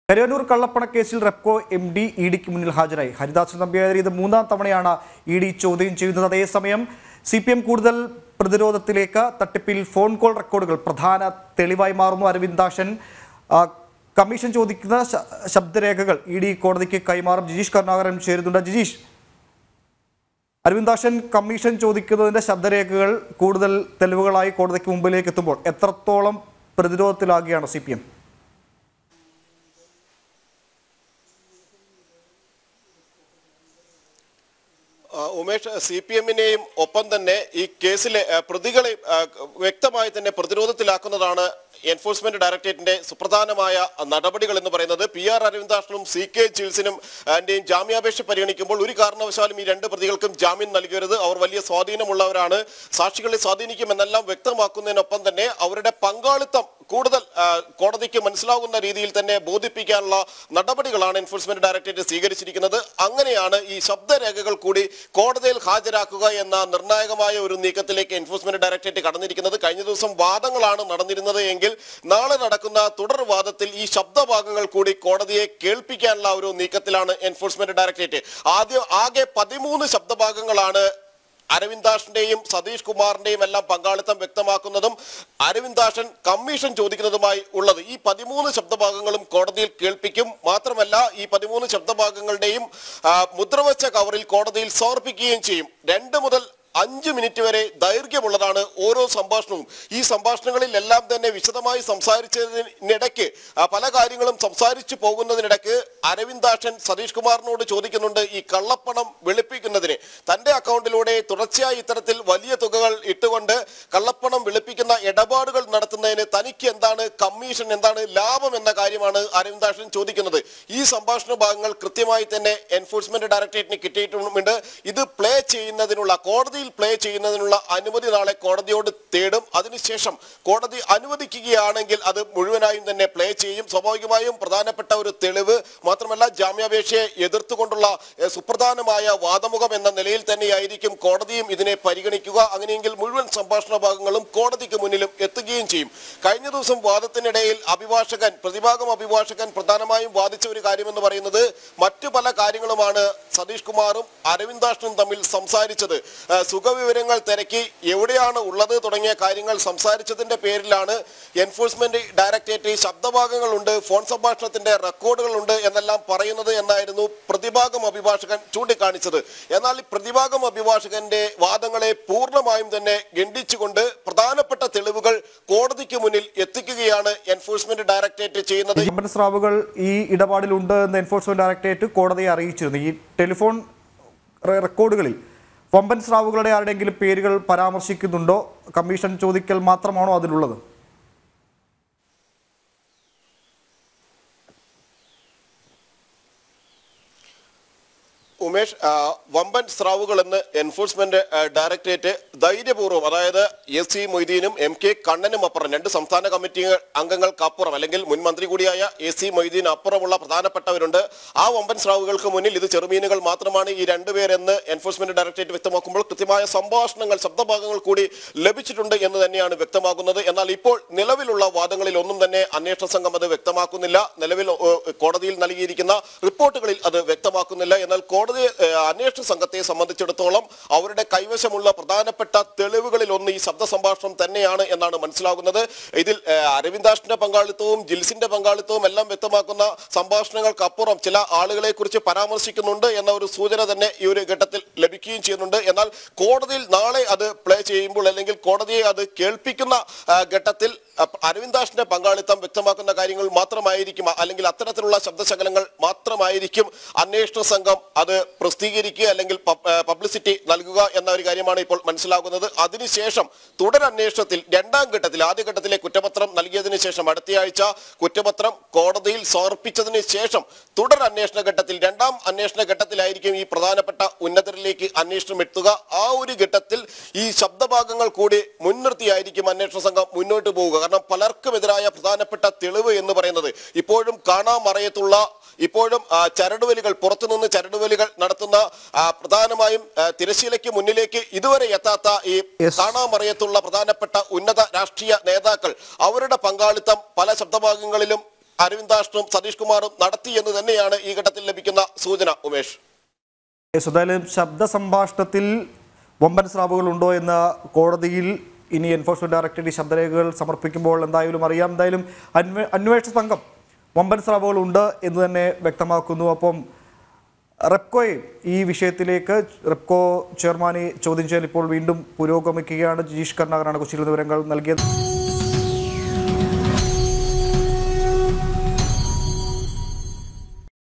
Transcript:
കരുവന്നൂർ കള്ളപ്പണക്കേസിൽ Repco M D E ഡിക്ക് മുന്നിൽ ഹാജരായി ഹരിദാസൻ നമ്പ്യാർ ഇത് മൂന്നാം തവണയാണ് ഇ ഡി ചോദ്യം ചെയ്യുന്നത് അതേസമയം സി പി എം കൂടുതൽ പ്രതിരോധത്തിലേക്ക് തട്ടിപ്പിൽ ഫോൺ കോൾ റെക്കോർഡുകൾ പ്രധാന തെളിവായി മാറുന്നു അരവിന്ദാഷൻ ആ, കമ്മീഷൻ ചോദിക്കുന്ന ശ- ശബ്ദരേഖകൾ ഇ ഡി കോടതിക്ക് കൈമാറും ജിജീഷ് കരുണാകരൻ ചേരുന്നുണ്ട് ജിജീഷ് അരവിന്ദാഷൻ കമ്മീഷൻ ചോദിക്കുന്നതിന്റെ ശബ്ദരേഖകൾ കൂടുതൽ തെളിവുകളായി കോടതിക്ക് മുമ്പിലേക്ക് എത്തുമ്പോൾ എത്രത്തോളം പ്രതിരോധത്തിലാകുകയാണ് സി പി എം ആ, ഉമേഷ് സി പി എമ്മിനെയും ഒപ്പം തന്നെ ഈ കേസിലെ ആ, പ്രതികളെ ആ, വ്യക്തമായി തന്നെ പ്രതിരോധത്തിലാക്കുന്നതാണ് എൻഫോഴ്സ്മെന്റ് ഡയറക്ടറേറ്റിന്റെ സുപ്രധാനമായ നടപടികൾ എന്ന് പറയുന്നത് പി ആർ അരവിന്ദാഷനും സി കെ ചിൽസിനും അതിന്റെയും ജാമ്യാപേക്ഷ പരിഗണിക്കുമ്പോൾ ഒരു കാരണവശാലും ഈ രണ്ട് പ്രതികൾക്കും ജാമ്യം നൽകരുത് അവർ വലിയ സ്വാധീനമുള്ളവരാണ് സാക്ഷികളെ സ്വാധീനിക്കുമെന്നെല്ലാം വ്യക്തമാക്കുന്നതിനൊപ്പം തന്നെ അവരുടെ പങ്കാളിത്തം കൂടുതൽ ആ, കോടതിക്ക് മനസ്സിലാകുന്ന രീതിയിൽ തന്നെ ബോധിപ്പിക്കാനുള്ള നടപടികളാണ് എൻഫോഴ്സ്മെന്റ് ഡയറക്ടറേറ്റ് സ്വീകരിച്ചിരിക്കുന്നത് അങ്ങനെയാണ് ഈ ശബ്ദരേഖകൾ കൂടി കോടതിയിൽ ഹാജരാക്കുക എന്ന നിർണായകമായ ഒരു നീക്കത്തിലേക്ക് എൻഫോഴ്സ്മെന്റ് ഡയറക്ടറേറ്റ് കടന്നിരിക്കുന്നത് കഴിഞ്ഞ ദിവസം വാദങ്ങളാണ് നടന്നിരുന്നത് എങ്കിൽ നാളെ നടക്കുന്ന തുടർ വാദത്തിൽ ഈ ശബ്ദഭാഗങ്ങൾ കൂടി കോടതിയെ കേൾപ്പിക്കാനുള്ള ഒരു നീക്കത്തിലാണ് എൻഫോഴ്സ്മെന്റ് ഡയറക്ടറേറ്റ് ആദ്യം ആകെ പതിമൂന്ന് ശബ്ദഭാഗങ്ങളാണ് അരവിന്ദാഷിന്റെയും സതീഷ് കുമാറിന്റെയും എല്ലാം പങ്കാളിത്തം വ്യക്തമാക്കുന്നതും അരവിന്ദാഷൻ കമ്മീഷൻ ചോദിക്കുന്നതുമായി ഉള്ളത് ഈ പതിമൂന്ന് ശബ്ദഭാഗങ്ങളും കോടതിയിൽ കേൾപ്പിക്കും മാത്രമല്ല ഈ പതിമൂന്ന് ശബ്ദഭാഗങ്ങളുടെയും ആ, മുദ്രവച്ച കവറിൽ കോടതിയിൽ സമർപ്പിക്കുകയും ചെയ്യും രണ്ട് മുതൽ അഞ്ച് മിനിറ്റ് വരെ ദൈർഘ്യമുള്ളതാണ് ഓരോ സംഭാഷണവും ഈ സംഭാഷണങ്ങളിൽ എല്ലാം തന്നെ വിശദമായി സംസാരിച്ചതിനിടയ്ക്ക് ആ, പല കാര്യങ്ങളും സംസാരിച്ചു പോകുന്നതിനിടയ്ക്ക് അരവിന്ദാക്ഷൻ സതീഷ് കുമാറിനോട് ചോദിക്കുന്നുണ്ട് ഈ കള്ളപ്പണം വെളുപ്പിക്കുന്നതിന് തന്റെ അക്കൗണ്ടിലൂടെ തുടർച്ചയായി ഇത്തരത്തിൽ വലിയ തുകകൾ ഇട്ടുകൊണ്ട് കള്ളപ്പണം വെളുപ്പിക്കുന്ന ഇടപാടുകൾ നടത്തുന്നതിന് തനിക്ക് എന്താണ് കമ്മീഷൻ എന്താണ് ലാഭം എന്ന കാര്യമാണ് അരവിന്ദാക്ഷൻ ചോദിക്കുന്നത് ഈ സംഭാഷണ ഭാഗങ്ങൾ കൃത്യമായി തന്നെ എൻഫോഴ്സ്മെന്റ് ഡയറക്ടറേറ്റിന് കിട്ടിയിട്ടുമുണ്ട് ഇത് പ്ലേ ചെയ്യുന്നതിനുള്ള കോടതിയിൽ പ്ലേ ചെയ്യുന്നതിനുള്ള അനുമതി നാളെ കോടതിയോട് തേടും അതിനുശേഷം കോടതി അനുവദിക്കുകയാണെങ്കിൽ അത് മുഴുവനായും തന്നെ പ്ലേ ചെയ്യും സ്വാഭാവികമായും പ്രധാനപ്പെട്ട ഒരു തെളിവ് മാത്രമല്ല ജാമ്യാപേക്ഷയെ എതിർത്തുകൊണ്ടുള്ള ഏഹ്, സുപ്രധാനമായ വാദമുഖം എന്ന നിലയിൽ തന്നെയായിരിക്കും കോടതിയും ഇതിനെ പരിഗണിക്കുക അങ്ങനെയെങ്കിൽ മുഴുവൻ സംഭാഷണ ഭാഗങ്ങളും കോടതിക്ക് മുന്നിലും എത്തുകയും ചെയ്യും കഴിഞ്ഞ ദിവസം വാദത്തിനിടയിൽ അഭിഭാഷകൻ പ്രതിഭാഗം അഭിഭാഷകൻ പ്രധാനമായും വാദിച്ച ഒരു കാര്യമെന്ന് പറയുന്നത് മറ്റു പല കാര്യങ്ങളുമാണ് സതീഷ് കുമാറും അരവിന്ദാഷനും തമ്മിൽ സംസാരിച്ചത് ആ, സുഖവിവരങ്ങൾ തിരക്കി എവിടെയാണ് ഉള്ളത് തുടങ്ങിയ കാര്യങ്ങൾ സംസാരിച്ചതിന്റെ പേരിലാണ് എൻഫോഴ്സ്മെന്റ് ഡയറക്ടറേറ്റ് ശബ്ദഭാഗങ്ങളുണ്ട് ഫോൺ സംഭാഷണത്തിന്റെ റെക്കോർഡുകളുണ്ട് എന്നെല്ലാം പറയുന്നത് എന്നായിരുന്നു പ്രതിഭാഗം അഭിഭാഷകൻ ചൂണ്ടിക്കാണിച്ചത് എന്നാൽ ഈ പ്രതിഭാഗം അഭിഭാഷകന്റെ വാദങ്ങളെ പൂർണ്ണമായും തന്നെ ഖണ്ഡിച്ചുകൊണ്ട് പ്രധാനപ്പെട്ട തെളിവുകൾ കോടതിക്ക് മുന്നിൽ എത്തിക്കുകയാണ് എൻഫോഴ്സ്മെന്റ് ഡയറക്ടറേറ്റ് ചെയ്യുന്നത് വമ്പൻ സ്രാവുകൾ ഈ ഇടപാടിലുണ്ട് എന്ന് എൻഫോഴ്സ്മെന്റ് ഡയറക്ടറേറ്റ് കോടതിയെ അറിയിച്ചിരുന്നു ഈ ടെലിഫോൺ റെ- റെക്കോർഡുകളിൽ വമ്പൻ സ്രാവുകളുടെ ആരുടെയെങ്കിലും പേരുകൾ പരാമർശിക്കുന്നുണ്ടോ കമ്മീഷൻ ചോദിക്കൽ മാത്രമാണോ അതിലുള്ളത് ഉമേഷ് ആ, വമ്പൻ സ്രാവുകൾ എന്ന് എൻഫോഴ്സ്മെന്റ് ആ, ഡയറക്ടറേറ്റ് ധൈര്യപൂർവ്വം അതായത് എസ് സി മൊയ്തീനും എം കെ കണ്ണനും അപ്പുറം രണ്ട് സംസ്ഥാന കമ്മിറ്റി അംഗങ്ങൾക്ക് അപ്പുറം അല്ലെങ്കിൽ മുൻ മന്ത്രി കൂടിയായ എസ് സി മൊയ്തീൻ അപ്പുറമുള്ള പ്രധാനപ്പെട്ടവരുണ്ട് ആ വമ്പൻ സ്രാവുകൾക്ക് മുന്നിൽ ഇത് ചെറുമീനുകൾ മാത്രമാണ് ഈ രണ്ടുപേരെന്ന് എൻഫോഴ്സ്മെന്റ് ഡയറക്ടറേറ്റ് വ്യക്തമാക്കുമ്പോൾ കൃത്യമായ സംഭാഷണങ്ങൾ ശബ്ദഭാഗങ്ങൾ കൂടി ലഭിച്ചിട്ടുണ്ട് എന്ന് തന്നെയാണ് വ്യക്തമാക്കുന്നത് എന്നാൽ ഇപ്പോൾ നിലവിലുള്ള വാദങ്ങളിൽ ഒന്നും തന്നെ അന്വേഷണ സംഘം അത് വ്യക്തമാക്കുന്നില്ല നിലവിൽ ഏ, കോടതിയിൽ നൽകിയിരിക്കുന്ന റിപ്പോർട്ടുകളിൽ അത് വ്യക്തമാക്കുന്നില്ല എന്നാൽ കോടതി ഏ, അന്വേഷണ സംഘത്തെ സംബന്ധിച്ചിടത്തോളം അവരുടെ കൈവശമുള്ള പ്രധാനപ്പെട്ട തെളിവുകളിൽ ഒന്ന് ഈ ശബ്ദ സംഭാഷണം തന്നെയാണ് എന്നാണ് മനസ്സിലാകുന്നത് ഇതിൽ ഏ, അരവിന്ദാഷിന്റെ പങ്കാളിത്തവും ജിൽസിന്റെ പങ്കാളിത്തവും എല്ലാം വ്യക്തമാക്കുന്ന സംഭാഷണങ്ങൾക്കപ്പുറം ചില ആളുകളെ കുറിച്ച് പരാമർശിക്കുന്നുണ്ട് എന്ന ഒരു സൂചന തന്നെ ഈ ഒരു ഘട്ടത്തിൽ ലഭിക്കുകയും ചെയ്യുന്നുണ്ട് എന്നാൽ കോടതിയിൽ നാളെ അത് പ്ലേ ചെയ്യുമ്പോൾ അല്ലെങ്കിൽ കോടതിയെ അത് കേൾപ്പിക്കുന്ന ആ, ഘട്ടത്തിൽ അ, അരവിന്ദാഷിന്റെ പങ്കാളിത്തം വ്യക്തമാക്കുന്ന കാര്യങ്ങൾ മാത്രമായിരിക്കും അല്ലെങ്കിൽ അത്തരത്തിലുള്ള ശബ്ദശകലങ്ങൾ മാത്രമായിരിക്കും അന്വേഷണ സംഘം അത് പ്രസിദ്ധീകരിക്കുക അല്ലെങ്കിൽ പബ്ലിസിറ്റി നൽകുക എന്ന ഒരു കാര്യമാണ് ഇപ്പോൾ മനസ്സിലാകുന്നത് അതിനുശേഷം തുടരന്വേഷണത്തിൽ രണ്ടാം ഘട്ടത്തിൽ ആദ്യ ഘട്ടത്തിലെ കുറ്റപത്രം നൽകിയതിനു ശേഷം അടുത്തയാഴ്ച കുറ്റപത്രം കോടതിയിൽ സമർപ്പിച്ചതിന് ശേഷം തുടർ അന്വേഷണ ഘട്ടത്തിൽ രണ്ടാം അന്വേഷണ ഘട്ടത്തിലായിരിക്കും ഈ പ്രധാനപ്പെട്ട ഉന്നതരിലേക്ക് അന്വേഷണം എത്തുക ആ ഒരു ഘട്ടത്തിൽ ഈ ശബ്ദഭാഗങ്ങൾ കൂടി മുൻനിർത്തിയായിരിക്കും അന്വേഷണ സംഘം മുന്നോട്ട് പോവുക കാരണം പലർക്കുമെതിരായ പ്രധാനപ്പെട്ട തെളിവ് എന്ന് പറയുന്നത് ഇപ്പോഴും കാണാമറയത്തുള്ള ഇപ്പോഴും ആ, ചരടുവലികൾ പുറത്തുനിന്ന് ചരടുവലികൾ നടത്തുന്ന ആ, പ്രധാനമായും ആ, തിരശ്ശീലയ്ക്ക് മുന്നിലേക്ക് ഇതുവരെ എത്താത്ത ഈ Yes. കാണാമറയത്തുള്ള പ്രധാനപ്പെട്ട ഉന്നത രാഷ്ട്രീയ നേതാക്കൾ അവരുടെ പങ്കാളിത്തം പല ശബ്ദഭാഗങ്ങളിലും അരവിന്ദാഷനും സതീഷ് കുമാറും നടത്തി എന്ന് തന്നെയാണ് ഈ ഘട്ടത്തിൽ ലഭിക്കുന്ന സൂചന ഉമേഷ് ഏതായാലും ശബ്ദ സംഭാഷണത്തിൽ വമ്പൻ സ്രാവുകൾ ഉണ്ടോ എന്ന് കോടതിയിൽ ഇനി എൻഫോഴ്സ്മെന്റ് ഡയറക്ടറേറ്റ് ഈ ശബ്ദരേഖകൾ സമർപ്പിക്കുമ്പോൾ എന്തായാലും അറിയാം എന്തായാലും അന്വേ അന്വേഷണ സംഘം വമ്പൻ സ്രാവുകൾ ഉണ്ട് എന്ന് തന്നെ വ്യക്തമാക്കുന്നു അപ്പം റെപ്കോയെ ഈ വിഷയത്തിലേക്ക് റെപ്കോ ചെയർമാനെ ചോദ്യം ചെയ്യാൻ ഇപ്പോൾ വീണ്ടും പുരോഗമിക്കുകയാണ് ജിജീഷ് കർണാകരാണ് കൊച്ചിയിൽ നിന്ന് വിവരങ്ങൾ നൽകിയത്